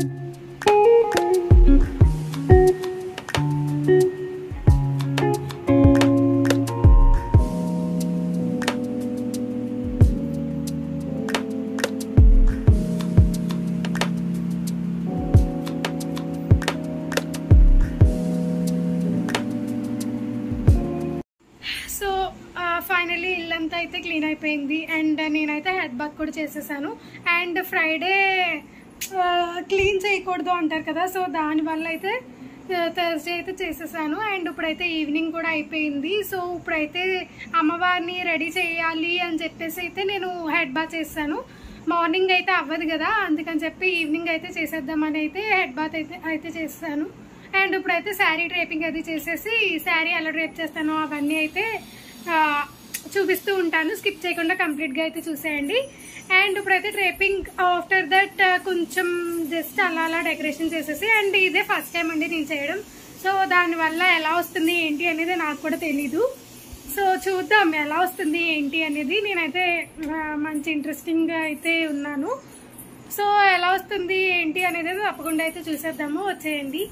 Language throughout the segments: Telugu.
సో ఫైనలీ ఇల్లంతా అయితే క్లీన్ అయిపోయింది అండ్ నేనైతే హెడ్ బాత్ కూడా చేసేసాను అండ్ ఫ్రైడే క్లీన్ చేయకూడదు అంటారు కదా సో దానివల్ల అయితే థర్స్డే అయితే చేసేసాను అండ్ ఇప్పుడైతే ఈవినింగ్ కూడా అయిపోయింది సో ఇప్పుడైతే అమ్మవారిని రెడీ చేయాలి అని చెప్పేసి అయితే నేను హెడ్ బాత్ చేస్తాను మార్నింగ్ అయితే అవ్వదు కదా అందుకని చెప్పి ఈవినింగ్ అయితే చేసేద్దామని అయితే హెడ్ బాత్ అయితే అయితే చేస్తాను అండ్ ఇప్పుడైతే శారీ డ్రేపింగ్ అది చేసేసి శారీ ఎలా డ్రేప్ చేస్తానో అవన్నీ అయితే ఆ, చూపిస్తూ ఉంటాను స్కిప్ చేయకుండా కంప్లీట్గా అయితే చూసేయండి అండ్ ఇప్పుడైతే డ్రేపింగ్ ఆఫ్టర్ దట్ కొంచెం జస్ట్ అలా అలా డెకరేషన్ చేసేసి అండ్ ఇదే ఫస్ట్ టైం అండి నేను చేయడం సో దానివల్ల ఎలా వస్తుంది ఏంటి అనేది నాకు కూడా తెలీదు సో చూద్దాం ఎలా వస్తుంది ఏంటి అనేది నేనైతే ఆ, మంచి ఇంట్రెస్టింగ్గా అయితే ఉన్నాను సో ఎలా వస్తుంది ఏంటి అనేది తప్పకుండా అయితే చూసేద్దాము వచ్చేయండి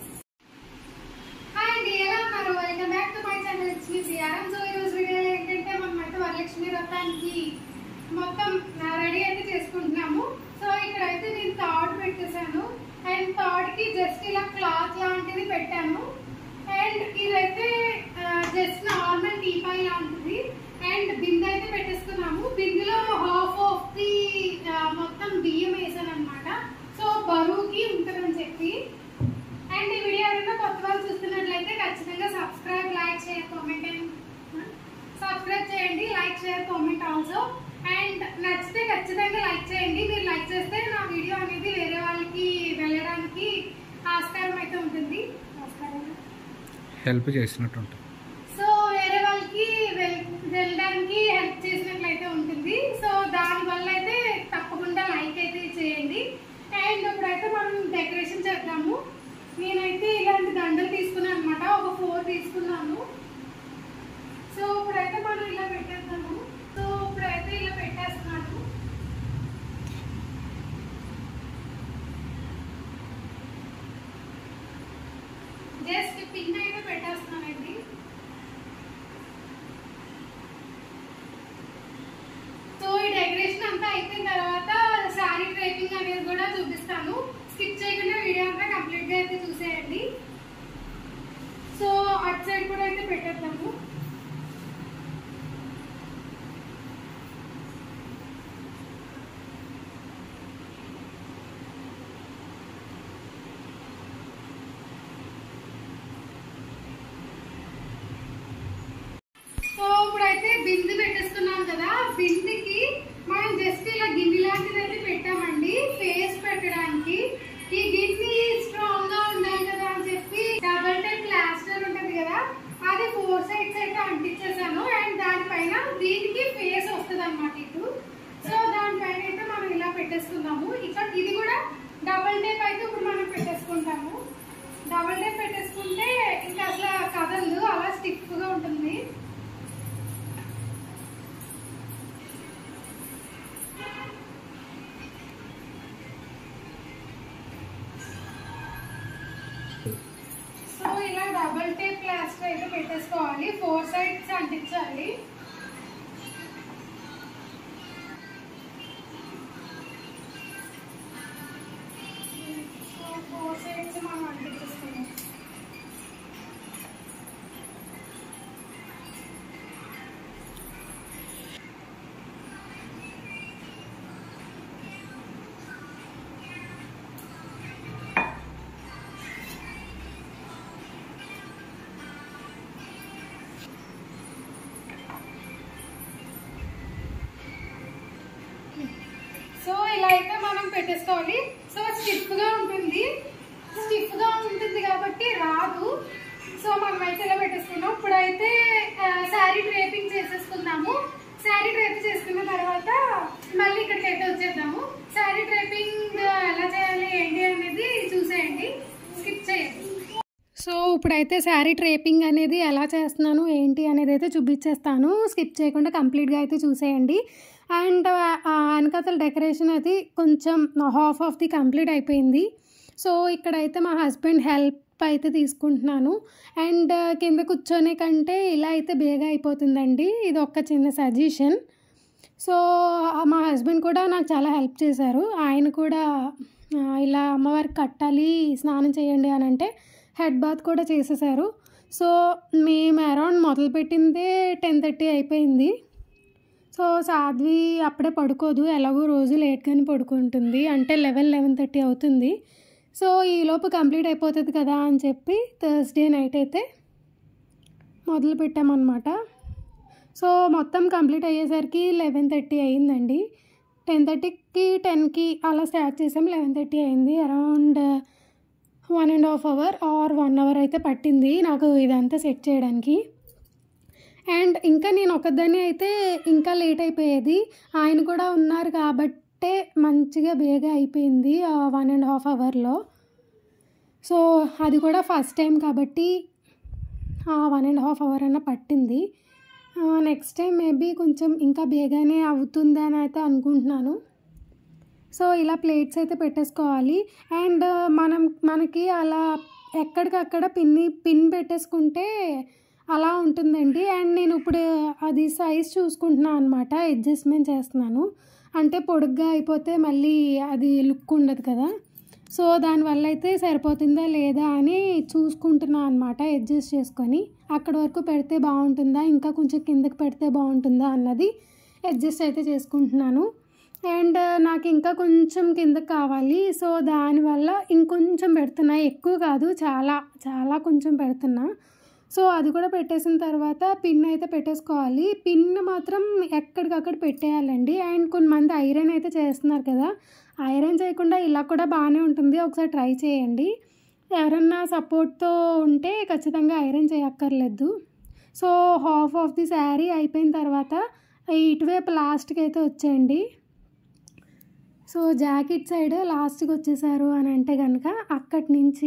హాయ్ అండి ఎలా ఉన్నారు welcome back to my channel it's me CRM so ఈ రోజు వీడియోలో ఏంటంటే మనం అయితే వరలక్ష్మి వ్రతానికి మొత్తం రెడీ అయితే చేసుకుంటున్నాము సో ఇక్కడైతే నేను థాట్ పెట్టేశాను అండ్ థాట్ కి జస్ట్ ఇలా క్లాత్ లాంటిది పెట్టాను అండ్ ఇదైతే జస్ట్ నార్మల్ టీపాయ్ లాంటిది అండ్ బిందె అయితే పెట్టేస్తున్నాము బిందెలో హాఫ్ ఆఫ్ ది మొత్తం బియ్యం వేసాను అనమాట సో బరువుకి ఉంటుందని చెప్పి అండ్ ఈ వీడియో ఎవరైనా కొత్త వాళ్ళు చూస్తున్నట్లయితే ఖచ్చితంగా subscribe like share comment and subscribe చేయండి like share comment also and నచ్చితే ఖచ్చితంగా లైక్ చేయండి మీరు లైక్ చేస్తే నా వీడియో అనేది వేరే వాళ్ళకి వెళ్ళడానికి ఆస్కారం అయితే ఉంటుంది ఆస్కారం హెల్ప్ చేసినట్టు ఉంటుంది సో వేరే వాళ్ళకి వెల్- వెళ్ళడానికి హెల్ప్ చేసినట్లయితే ఉంటుంది సో దానివల్ల అయితే తప్పకుండా లైక్ అయితే చేయండి అండ్ ఇప్పుడైతే మనం డెకరేషన్ చేద్దాము నేనైతే ఇలాంటి దండలు తీసుకున్నాను అనమాట ఒక ఫోర్ తీసుకున్నాను సో ఇప్పుడైతే మనం ఇలా పెట్టేద్దాము సో ఇప్పుడైతే ఇలా పెట్టేస్తున్నాను జస్ట్ పిన్ అయితే పెట్టేస్తున్నానండి సో ఈ డెకరేషన్ అంతా అయిపోయిన తర్వాత శారీ డ్రైపింగ్ అనేది కూడా చూపిస్తాను స్కిప్ చేయకుండా వీడియో అంతా కంప్లీట్ గా అయితే చూసేయండి సో అటు సైడ్ కూడా అయితే పెట్టేద్దాము సో ఇప్పుడైతే బింది పెట్టేస్తున్నాం కదా బిందికి మనం జస్ట్ ఇలా గిన్నె లాంటిది అయితే పెట్టామండి ఫేస్ పెట్టడానికి ఈ గిన్నె స్ట్రాంగ్ గా ఉండాలి కదా అని చెప్పి డబల్ టైప్ ప్లాస్టర్ ఉంటది కదా అది ఫోర్ సైడ్స్ అయితే అంటించేసాను అండ్ దానిపైన దీనికి ఫేస్ వస్తుంది అనమాట ఇటు సో దానిపైన అయితే మనం ఇలా పెట్టేసుకుందాము ఇక్కడ ఇది కూడా డబల్ టేప్ అయితే ఇప్పుడు మనం పెట్టేసుకుంటాము డబల్ టేప్ పెట్టేసుకుంటే ఇంకా అసలు కదలదు అలా స్టిఫ్ గా ఉంటుంది సో ఇలా డబుల్ టేప్ ప్లాస్టర్ అయితే పెట్టేసుకోవాలి ఫోర్ సైడ్స్ అంటించాలి సో ఫోర్ సైడ్స్ మనం అంటించేసుకున్నాం సో ఇలా అయితే మనం పెట్టేసుకోవాలి సో స్టిఫ్ గా ఉంటుంది స్టిఫ్ గా ఉంటుంది కాబట్టి రాదు సో మనం అయితే ఇలా పెట్టేసుకున్నాం ఇప్పుడైతే శారీ డ్రేపింగ్ చేసేసుకుందాము శారీ డ్రేప్ చేసుకున్న తర్వాత మళ్ళీ ఇక్కడికి అయితే వచ్చేద్దాము శారీ డ్రేపింగ్ ఎలా చేయాలి ఏంటి అనేది చూసేయండి స్కిప్ చేయండి సో ఇప్పుడైతే శారీ ట్రేపింగ్ అనేది ఎలా చేస్తున్నాను ఏంటి అనేది అయితే చూపించేస్తాను స్కిప్ చేయకుండా కంప్లీట్గా అయితే చూసేయండి అండ్ వెనకాతల డెకరేషన్ అది కొంచెం హాఫ్ ఆఫ్ ది కంప్లీట్ అయిపోయింది సో ఇక్కడైతే మా హస్బెండ్ హెల్ప్ అయితే తీసుకుంటున్నాను అండ్ కింద కూర్చొనే కంటే ఇలా అయితే బేగా అయిపోతుందండి ఇది ఒక చిన్న సజెషన్ సో మా హస్బెండ్ కూడా నాకు చాలా హెల్ప్ చేశారు ఆయన కూడా ఆ, ఇలా అమ్మవారికి కట్టాలి స్నానం చేయండి అని అంటే హెడ్ బాత్ కూడా చేసేసారు సో మేము అరౌండ్ మొదలుపెట్టిందే టెన్ థర్టీ అయిపోయింది సో సాధ్వి అప్పుడే పడుకోదు ఎలాగో రోజు లేట్గానే పడుకుంటుంది అంటే లెవెన్ లెవెన్ థర్టీ అవుతుంది సో ఈలోపు కంప్లీట్ అయిపోతుంది కదా అని చెప్పి థర్స్డే నైట్ అయితే మొదలు పెట్టామన్నమాట సో మొత్తం కంప్లీట్ అయ్యేసరికి లెవెన్ థర్టీ అయ్యిందండి టెన్ థర్టీకి టెన్కి అలా స్టార్ట్ చేసాం లెవెన్ థర్టీ అయింది around one and half hour or one hour అయితే పట్టింది నాకు ఇదంతా సెట్ చేయడానికి అండ్ ఇంకా నేను ఒకదాన్ని అయితే ఇంకా లేట్ అయిపోయేది ఆయన కూడా ఉన్నారు కాబట్టే మంచిగా బేగా అయిపోయింది వన్ అండ్ హాఫ్ అవర్లో సో అది కూడా ఫస్ట్ టైం కాబట్టి వన్ అండ్ హాఫ్ అవర్ అన్న పట్టింది నెక్స్ట్ టైం మేబీ కొంచెం ఇంకా బేగానే అవుతుంది అని అయితే అనుకుంటున్నాను సో ఇలా ప్లేట్స్ అయితే పెట్టేసుకోవాలి అండ్ మనం మనకి అలా ఎక్కడికక్కడ పిన్ని పిన్ పెట్టేసుకుంటే అలా ఉంటుందండి అండ్ నేను ఇప్పుడు అది సైజ్ చూసుకుంటున్నాను అనమాట అడ్జస్ట్మెంట్ చేస్తున్నాను అంటే పొడుగ్గా అయిపోతే మళ్ళీ అది లుక్ ఉండదు కదా సో దానివల్ల అయితే సరిపోతుందా లేదా అని చూసుకుంటున్నా అనమాట అడ్జస్ట్ చేసుకొని అక్కడ వరకు పెడితే బాగుంటుందా ఇంకా కొంచెం కిందకి పెడితే బాగుంటుందా అన్నది అడ్జస్ట్ అయితే చేసుకుంటున్నాను అండ్ నాకు ఇంకా కొంచెం కిందకి కావాలి సో దానివల్ల ఇంకొంచెం పెడుతున్నా ఎక్కువ కాదు చాలా చాలా కొంచెం పెడుతున్నా సో అది కూడా పెట్టేసిన తర్వాత పిన్ అయితే పెట్టేసుకోవాలి పిన్ మాత్రం ఎక్కడికక్కడ పెట్టేయాలండి అండ్ కొంతమంది ఐరన్ అయితే చేస్తున్నారు కదా ఐరన్ చేయకుండా ఇలా కూడా బాగానే ఉంటుంది ఒకసారి ట్రై చేయండి ఎవరన్నా సపోర్ట్తో ఉంటే ఖచ్చితంగా ఐరన్ చేయక్కర్లేదు so half of the sari అయిపోయిన తర్వాత ఇటువైపు లాస్ట్కి అయితే వచ్చేయండి సో జాకెట్ సైడ్ లాస్ట్కి వచ్చేసారు అని అంటే కనుక అక్కడి నుంచి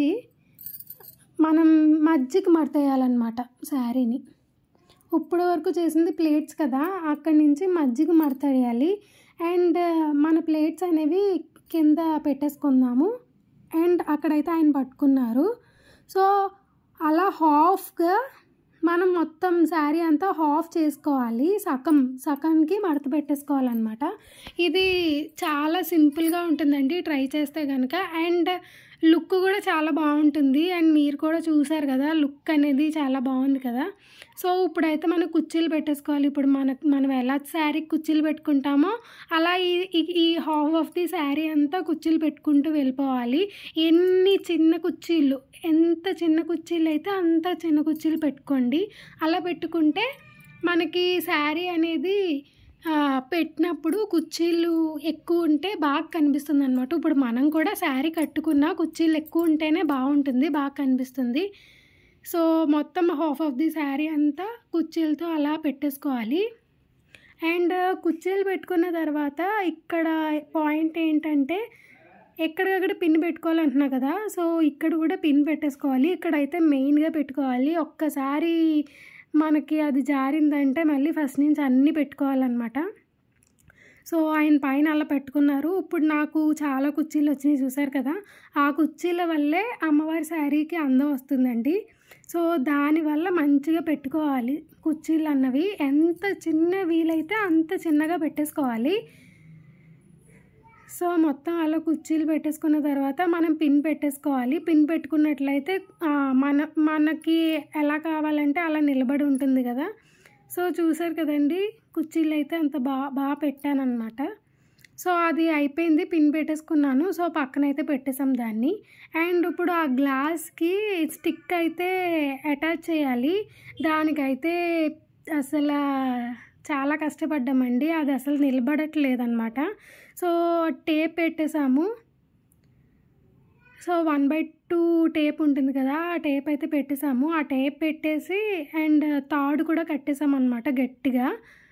మనం మజ్జిగ మడతేయాలన్నమాట శారీని ఇప్పుడు వరకు చేసింది ప్లేట్స్ కదా అక్కడి నుంచి మజ్జిగ మడతేయాలి అండ్ మన ప్లేట్స్ అనేవి కింద పెట్టేసుకుందాము అండ్ అక్కడైతే ఆయన పట్టుకున్నారు సో అలా హాఫ్గా మనం మొత్తం శారీ అంతా హాఫ్ చేసుకోవాలి సగం సగంకి మడత పెట్టేసుకోవాలన్నమాట ఇది చాలా సింపుల్గా ఉంటుందండి ట్రై చేస్తే కనుక అండ్ లుక్ కూడా చాలా బాగుంటుంది అండ్ మీరు కూడా చూసారు కదా లుక్ అనేది చాలా బాగుంది కదా సో ఇప్పుడైతే మనం కుర్చీలు పెట్టేసుకోవాలి ఇప్పుడు మనకు మనం ఎలా శారీకి కుర్చీలు పెట్టుకుంటామో అలా ఈ ఈ- ఈ హాఫ్ ఆఫ్ ది శారీ అంతా కుర్చీలు పెట్టుకుంటూ వెళ్ళిపోవాలి ఎన్ని చిన్న కుర్చీలు ఎంత చిన్న కుర్చీలు అయితే అంత చిన్న కుర్చీలు పెట్టుకోండి అలా పెట్టుకుంటే మనకి శారీ అనేది ఆ, పెట్టినప్పుడు కుర్చీలు ఎక్కువ ఉంటే బాగా కనిపిస్తుంది అనమాట ఇప్పుడు మనం కూడా శారీ కట్టుకున్నా కుర్చీలు ఎక్కువ ఉంటేనే బాగుంటుంది బాగా కనిపిస్తుంది సో మొత్తం హాఫ్ ఆఫ్ ది శారీ అంతా కుర్చీలతో అలా పెట్టేసుకోవాలి అండ్ కుర్చీలు పెట్టుకున్న తర్వాత ఇక్కడ పాయింట్ ఏంటంటే ఎక్కడికక్కడ పిన్ పెట్టుకోవాలంటున్నా కదా సో ఇక్కడ కూడా పిన్ పెట్టేసుకోవాలి ఇక్కడైతే మెయిన్గా పెట్టుకోవాలి ఒక్కసారి మనకి అది జారిందంటే మళ్ళీ ఫస్ట్ నుంచి అన్నీ పెట్టుకోవాలన్నమాట సో ఆయన పైన అలా పెట్టుకున్నారు ఇప్పుడు నాకు చాలా కుర్చీలు వచ్చినాయి చూసారు కదా ఆ కుర్చీల వల్లే అమ్మవారి శారీకి అందం వస్తుందండి సో దానివల్ల మంచిగా పెట్టుకోవాలి కుర్చీలు అన్నవి ఎంత చిన్న వీలైతే అంత చిన్నగా పెట్టేసుకోవాలి సో మొత్తం అలా కుర్చీలు పెట్టేసుకున్న తర్వాత మనం పిన్ పెట్టేసుకోవాలి పిన్ పెట్టుకున్నట్లయితే ఆ, మన మనకి ఎలా కావాలంటే అలా నిలబడి ఉంటుంది కదా సో చూసారు కదండి కుర్చీలు అయితే అంత బాగా బాగా పెట్టానన్నమాట సో అది అయిపోయింది పిన్ పెట్టేసుకున్నాను సో పక్కనైతే పెట్టేసాం దాన్ని అండ్ ఇప్పుడు ఆ గ్లాస్కి స్టిక్ అయితే అటాచ్ చేయాలి దానికైతే అసలు చాలా కష్టపడ్డామండి అది అసలు నిలబడట్లేదన్నమాట సో టేప్ పెట్టేసాము so one by two tape ఉంటుంది కదా ఆ టేప్ అయితే పెట్టేసాము ఆ టేప్ పెట్టేసి అండ్ తాడు కూడా కట్టేసాం అనమాట గట్టిగా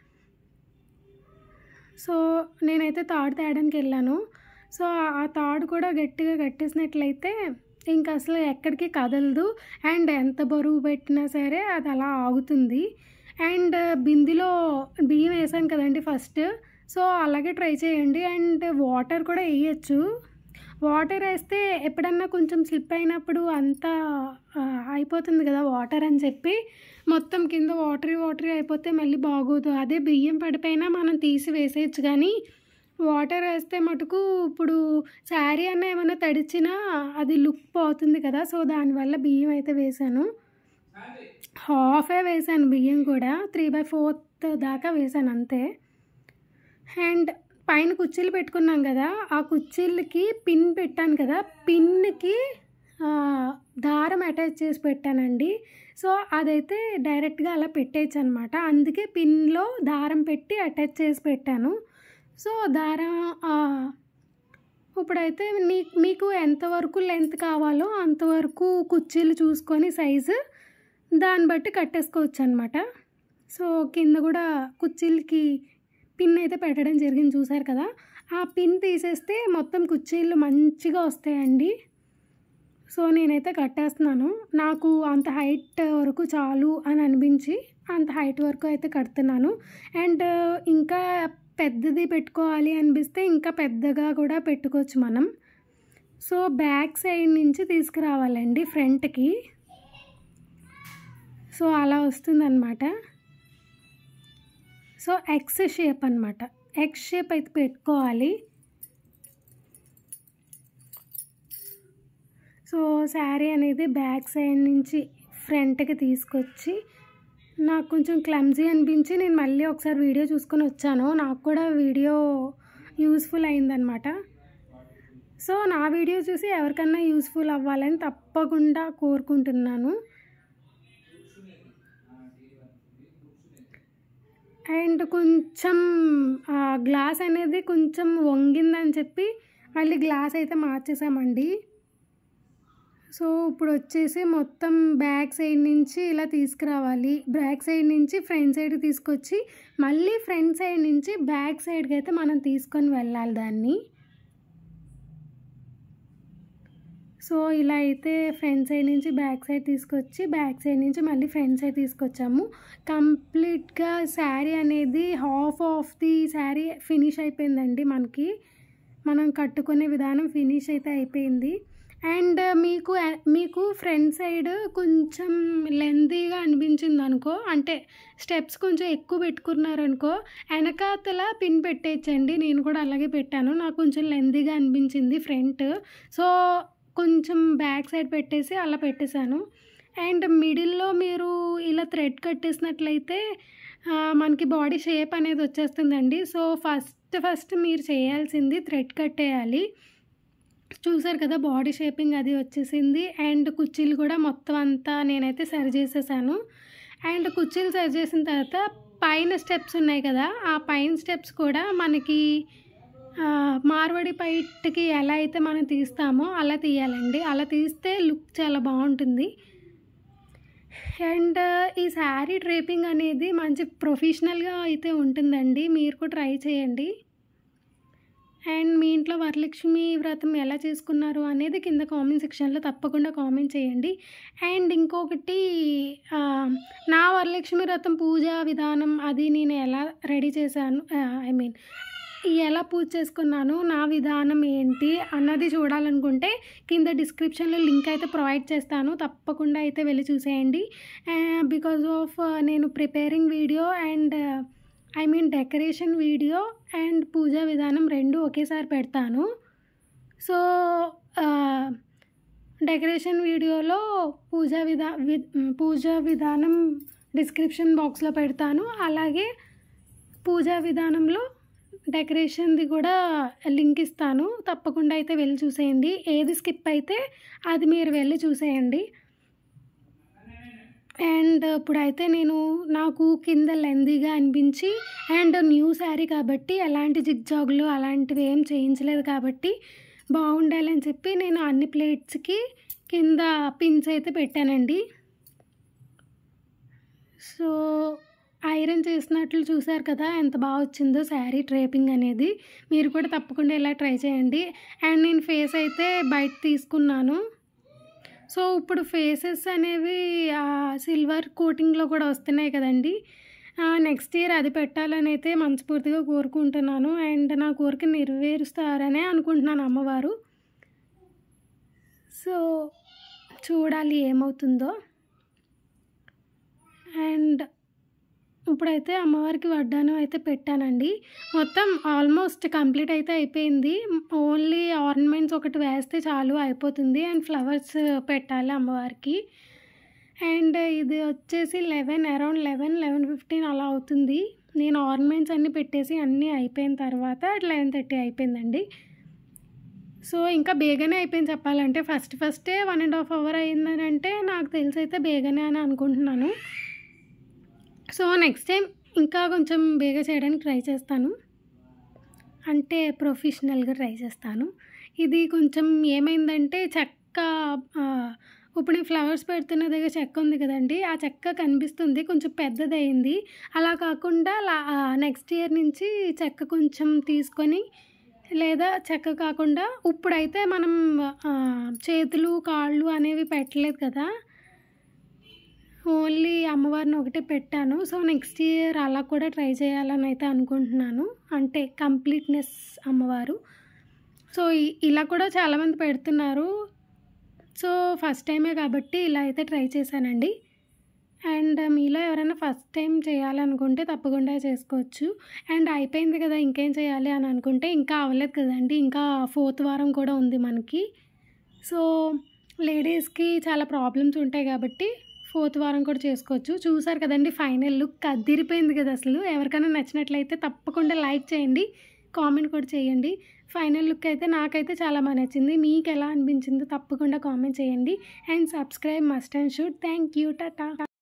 సో నేనైతే తాడు తేయడానికి వెళ్ళాను సో ఆ తాడు కూడా గట్టిగా కట్టేసినట్లయితే ఇంకా అసలు ఎక్కడికి కదలదు అండ్ ఎంత బరువు పెట్టినా సరే అది అలా ఆగుతుంది అండ్ బిందిలో బియ్యం వేసాను కదండి ఫస్ట్ సో అలాగే ట్రై చేయండి అండ్ వాటర్ కూడా వేయచ్చు వాటర్ వేస్తే ఎప్పుడన్నా కొంచెం స్లిప్ అయినప్పుడు అంతా ఆ, అయిపోతుంది కదా వాటర్ అని చెప్పి మొత్తం కింద వాటరీ వాటరీ అయిపోతే మళ్ళీ బాగోదు అదే బియ్యం పడిపోయినా మనం తీసి వేసేయచ్చు కానీ వాటర్ వేస్తే మటుకు ఇప్పుడు శారీ అన్న ఏమైనా తడిచినా అది లుక్ పోతుంది కదా సో దానివల్ల బియ్యం అయితే వేసాను హాఫే వేసాను బియ్యం కూడా త్రీ బై ఫోర్త్ దాకా వేసాను అంతే అండ్ పైన కుర్చీలు పెట్టుకున్నాం కదా ఆ కుర్చీలకి పిన్ పెట్టాను కదా పిన్కి ఆ, దారం అటాచ్ చేసి పెట్టానండి సో అదైతే డైరెక్ట్గా అలా పెట్టేయచ్చు అనమాట అందుకే పిన్లో దారం పెట్టి అటాచ్ చేసి పెట్టాను సో దారం ఆ, ఇప్పుడైతే నీ మీకు ఎంతవరకు లెంత్ కావాలో అంతవరకు కుర్చీలు చూసుకొని సైజు దాన్ని బట్టి కట్టేసుకోవచ్చు అనమాట సో కింద కూడా కుర్చీలకి పిన్ అయితే పెట్టడం జరిగింది చూసారు కదా ఆ పిన్ తీసేస్తే మొత్తం కుర్చీలు మంచిగా వస్తాయండి సో నేనైతే కట్టేస్తున్నాను నాకు అంత హైట్ వరకు చాలు అని అనిపించి అంత హైట్ వరకు అయితే కడుతున్నాను అండ్ ఇంకా పెద్దది పెట్టుకోవాలి అనిపిస్తే ఇంకా పెద్దగా కూడా పెట్టుకోవచ్చు మనం సో బ్యాక్ సైడ్ నుంచి తీసుకురావాలండి ఫ్రంట్కి సో అలా వస్తుందన్నమాట సో ఎక్స్ షేప్ అనమాట ఎక్స్ షేప్ అయితే పెట్టుకోవాలి సో శారీ అనేది బ్యాక్ సైడ్ నుంచి ఫ్రంట్కి తీసుకొచ్చి నాకు కొంచెం క్లమ్జీ అనిపించి నేను మళ్ళీ ఒకసారి వీడియో చూసుకొని వచ్చాను నాకు కూడా వీడియో యూస్ఫుల్ అయిందనమాట సో నా వీడియో చూసి ఎవరికన్నా యూస్ఫుల్ అవ్వాలని తప్పకుండా కోరుకుంటున్నాను అండ్ కొంచెం ఆ గ్లాస్ అనేది కొంచెం వంగిందని చెప్పి మళ్ళీ గ్లాస్ అయితే మార్చేసామండి సో ఇప్పుడు వచ్చేసి మొత్తం బ్యాక్ సైడ్ నుంచి ఇలా తీసుకురావాలి బ్యాక్ సైడ్ నుంచి ఫ్రంట్ సైడ్ తీసుకొచ్చి మళ్ళీ ఫ్రంట్ సైడ్ నుంచి బ్యాక్ సైడ్కి అయితే మనం తీసుకొని వెళ్ళాలి దాన్ని సో ఇలా అయితే ఫ్రంట్ సైడ్ నుంచి బ్యాక్ సైడ్ తీసుకొచ్చి బ్యాక్ సైడ్ నుంచి మళ్ళీ ఫ్రంట్ సైడ్ తీసుకొచ్చాము కంప్లీట్గా శారీ అనేది half of the sari finish అయిపోయిందండి మనకి మనం కట్టుకునే విధానం ఫినిష్ అయితే అయిపోయింది అండ్ మీకు మీకు ఫ్రంట్ సైడ్ కొంచెం లెందీగా అనిపించింది అనుకో అంటే స్టెప్స్ కొంచెం ఎక్కువ పెట్టుకున్నారనుకో వెనకాతల పిన్ పెట్టేయచ్చండి నేను కూడా అలాగే పెట్టాను నాకు కొంచెం లెందీగా అనిపించింది ఫ్రంట్ సో కొంచెం బ్యాక్ సైడ్ పెట్టేసి అలా పెట్టేశాను అండ్ మిడిల్లో మీరు ఇలా థ్రెడ్ కట్టేసినట్లయితే ఆ, మనకి బాడీ షేప్ అనేది వచ్చేస్తుందండి సో ఫస్ట్ ఫస్ట్ మీరు చేయాల్సింది థ్రెడ్ కట్టేయాలి చూసారు కదా బాడీ షేపింగ్ అది వచ్చేసింది అండ్ కుర్చీలు కూడా మొత్తం అంతా నేనైతే సరి చేసేసాను అండ్ కుర్చీలు సరి చేసిన తర్వాత పైన స్టెప్స్ ఉన్నాయి కదా ఆ పైన స్టెప్స్ కూడా మనకి ఆ, మార్వాడి పైట్కి ఎలా అయితే మనం తీస్తామో అలా తీయాలండి అలా తీస్తే లుక్ చాలా బాగుంటుంది అండ్ ఈ శారీ డ్రేపింగ్ అనేది మంచి ప్రొఫెషనల్గా అయితే ఉంటుందండి మీరు కూడా ట్రై చేయండి అండ్ మీ ఇంట్లో వరలక్ష్మి వ్రతం ఎలా చేసుకున్నారు అనేది కింద కామెంట్ సెక్షన్లో తప్పకుండా కామెంట్ చేయండి అండ్ ఇంకొకటి ఆ, నా వరలక్ష్మి వ్రతం పూజ విధానం అది నేను ఎలా రెడీ చేశాను ఐ మీన్ ఎలా పూజ చేసుకున్నాను నా విధానం ఏంటి అన్నది చూడాలనుకుంటే కింద డిస్క్రిప్షన్లో లింక్ అయితే ప్రొవైడ్ చేస్తాను తప్పకుండా అయితే వెళ్ళి చూసేయండి బికాజ్ ఆఫ్ నేను preparing video and I mean decoration video and puja విధానం రెండు ఒకేసారి పెడతాను సో డెకరేషన్ వీడియోలో పూజా విధా వి- పూజా విధానం డిస్క్రిప్షన్ బాక్స్లో పెడతాను అలాగే పూజా విధానంలో డెకరేషన్ది కూడా లింక్ ఇస్తాను తప్పకుండా అయితే వెళ్ళి చూసేయండి ఏది స్కిప్ అయితే అది మీరు వెళ్ళి చూసేయండి అండ్ ఇప్పుడైతే నేను నాకు కింద లెందీగా అనిపించి అండ్ న్యూ శారీ కాబట్టి ఎలాంటి జిగ్జాగులు అలాంటివి ఏం చేయించలేదు కాబట్టి బాగుండాలని చెప్పి నేను అన్ని ప్లేట్స్కి కింద పిన్స్ అయితే పెట్టానండి సో ఐరన్ చేసినట్లు చూసారు కదా ఎంత బాగా వచ్చిందో శారీ డ్రేపింగ్ అనేది మీరు కూడా తప్పకుండా ఇలా ట్రై చేయండి అండ్ నేను ఫేస్ అయితే బయట తీసుకున్నాను సో ఇప్పుడు ఫేసెస్ అనేవి సిల్వర్ కోటింగ్లో కూడా వస్తున్నాయి కదండి నెక్స్ట్ ఇయర్ అది పెట్టాలని అయితే మనస్ఫూర్తిగా కోరుకుంటున్నాను అండ్ నా కోరిక నెరవేరుస్తారనే అనుకుంటున్నాను అమ్మవారు సో చూడాలి ఏమవుతుందో అండ్ ఇప్పుడైతే అమ్మవారికి వడ్డానం అయితే పెట్టానండి మొత్తం ఆల్మోస్ట్ కంప్లీట్ అయితే అయిపోయింది ఓన్లీ ఆర్నమెంట్స్ ఒకటి వేస్తే చాలు అయిపోతుంది అండ్ ఫ్లవర్స్ పెట్టాలి అమ్మవారికి అండ్ ఇది వచ్చేసి eleven around eleven eleven fifteen అలా అవుతుంది నేను ఆర్నమెంట్స్ అన్నీ పెట్టేసి అన్నీ అయిపోయిన తర్వాత లెవెన్ థర్టీ అయిపోయిందండి సో ఇంకా బేగనే అయిపోయింది చెప్పాలంటే ఫస్ట్ ఫస్టే వన్ అండ్ హాఫ్ అవర్ అయిందని అంటే నాకు తెలిసి అయితే బేగనే అని అనుకుంటున్నాను సో నెక్స్ట్ టైం ఇంకా కొంచెం బేగా చేయడానికి ట్రై చేస్తాను అంటే ప్రొఫెషనల్గా ట్రై చేస్తాను ఇది కొంచెం ఏమైందంటే చెక్క ఆ, ఇప్పుడు నేను ఫ్లవర్స్ పెడుతున్న దగ్గర చెక్క ఉంది కదండి ఆ చెక్క కనిపిస్తుంది కొంచెం పెద్దది అయింది అలా కాకుండా నెక్స్ట్ ఇయర్ నుంచి చెక్క కొంచెం తీసుకొని లేదా చెక్క కాకుండా ఇప్పుడైతే మనం ఆ, చేతులు కాళ్ళు అనేవి పెట్టలేదు కదా ఓన్లీ అమ్మవారిని ఒకటే పెట్టాను సో నెక్స్ట్ ఇయర్ అలా కూడా ట్రై చేయాలని అయితే అనుకుంటున్నాను అంటే కంప్లీట్నెస్ అమ్మవారు సో ఇ- ఇలా కూడా చాలామంది పెడుతున్నారు సో ఫస్ట్ టైమే కాబట్టి ఇలా అయితే ట్రై చేశానండి అండ్ మీలో ఎవరైనా ఫస్ట్ టైం చేయాలనుకుంటే తప్పకుండా చేసుకోవచ్చు అండ్ అయిపోయింది కదా ఇంకేం చేయాలి అని అనుకుంటే ఇంకా అవ్వలేదు కదండి ఇంకా ఫోర్త్ వారం కూడా ఉంది మనకి సో లేడీస్కి చాలా ప్రాబ్లమ్స్ ఉంటాయి కాబట్టి ఫోర్త్ వారం కూడా చేసుకోవచ్చు చూసారు కదండి ఫైనల్ లుక్ అదిరిపోయింది కదా అసలు ఎవరికైనా నచ్చినట్లయితే తప్పకుండా లైక్ చేయండి కామెంట్ కూడా చేయండి ఫైనల్ లుక్ అయితే నాకైతే చాలా బాగా నచ్చింది మీకు ఎలా అనిపించిందో తప్పకుండా కామెంట్ చేయండి and subscribe must and should thank you Tata